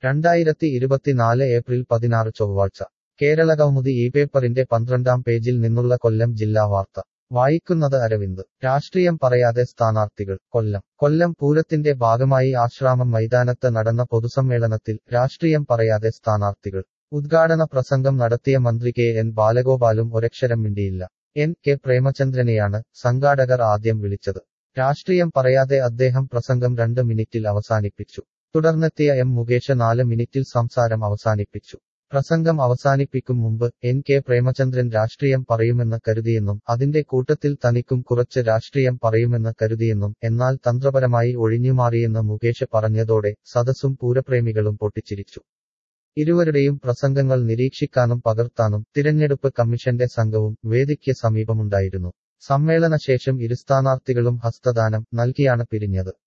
രണ്ടായിരത്തി ഇരുപത്തിനാല് ഏപ്രിൽ പതിനാറ് ചൊവ്വാഴ്ച കേരളകൗമുദി ഈ പേപ്പറിന്റെ പന്ത്രണ്ടാം പേജിൽ നിന്നുള്ള കൊല്ലം ജില്ലാ വാർത്ത വായിക്കുന്നത് അരവിന്ദ് രാഷ്ട്രീയം പറയാതെ സ്ഥാനാർത്ഥികൾ കൊല്ലം കൊല്ലം പൂരത്തിന്റെ ഭാഗമായി ആശ്രാമം മൈതാനത്ത് നടന്ന പൊതുസമ്മേളനത്തിൽ രാഷ്ട്രീയം പറയാതെ സ്ഥാനാർത്ഥികൾ ഉദ്ഘാടന പ്രസംഗം നടത്തിയ മന്ത്രി കെ എൻ ബാലഗോപാലും ഒരക്ഷരം മിണ്ടിയില്ല എൻ കെ പ്രേമചന്ദ്രനെയാണ് സംഘാടകർ ആദ്യം വിളിച്ചത് രാഷ്ട്രീയം പറയാതെ അദ്ദേഹം പ്രസംഗം രണ്ട് മിനിറ്റിൽ അവസാനിപ്പിച്ചു തുടർന്നെത്തിയ എം മുകേഷ് നാല് മിനിറ്റിൽ സംസാരം അവസാനിപ്പിച്ചു പ്രസംഗം അവസാനിപ്പിക്കും മുമ്പ് എൻ കെ പ്രേമചന്ദ്രൻ രാഷ്ട്രീയം പറയുമെന്ന് കരുതിയെന്നും അതിന്റെ കൂട്ടത്തിൽ തനിക്കും കുറച്ച് രാഷ്ട്രീയം പറയുമെന്ന് കരുതിയെന്നും എന്നാൽ തന്ത്രപരമായി ഒഴിഞ്ഞുമാറിയെന്ന് മുകേഷ് പറഞ്ഞതോടെ സദസ്സും പൂരപ്രേമികളും പൊട്ടിച്ചിരിച്ചു ഇരുവരുടെയും പ്രസംഗങ്ങൾ നിരീക്ഷിക്കാനും പകർത്താനും തിരഞ്ഞെടുപ്പ് കമ്മീഷന്റെ സംഘവും വേദിക്ക് സമീപമുണ്ടായിരുന്നു സമ്മേളനശേഷം ഇരു സ്ഥാനാർത്ഥികളും ഹസ്തദാനം നൽകിയാണ് പിരിഞ്ഞത്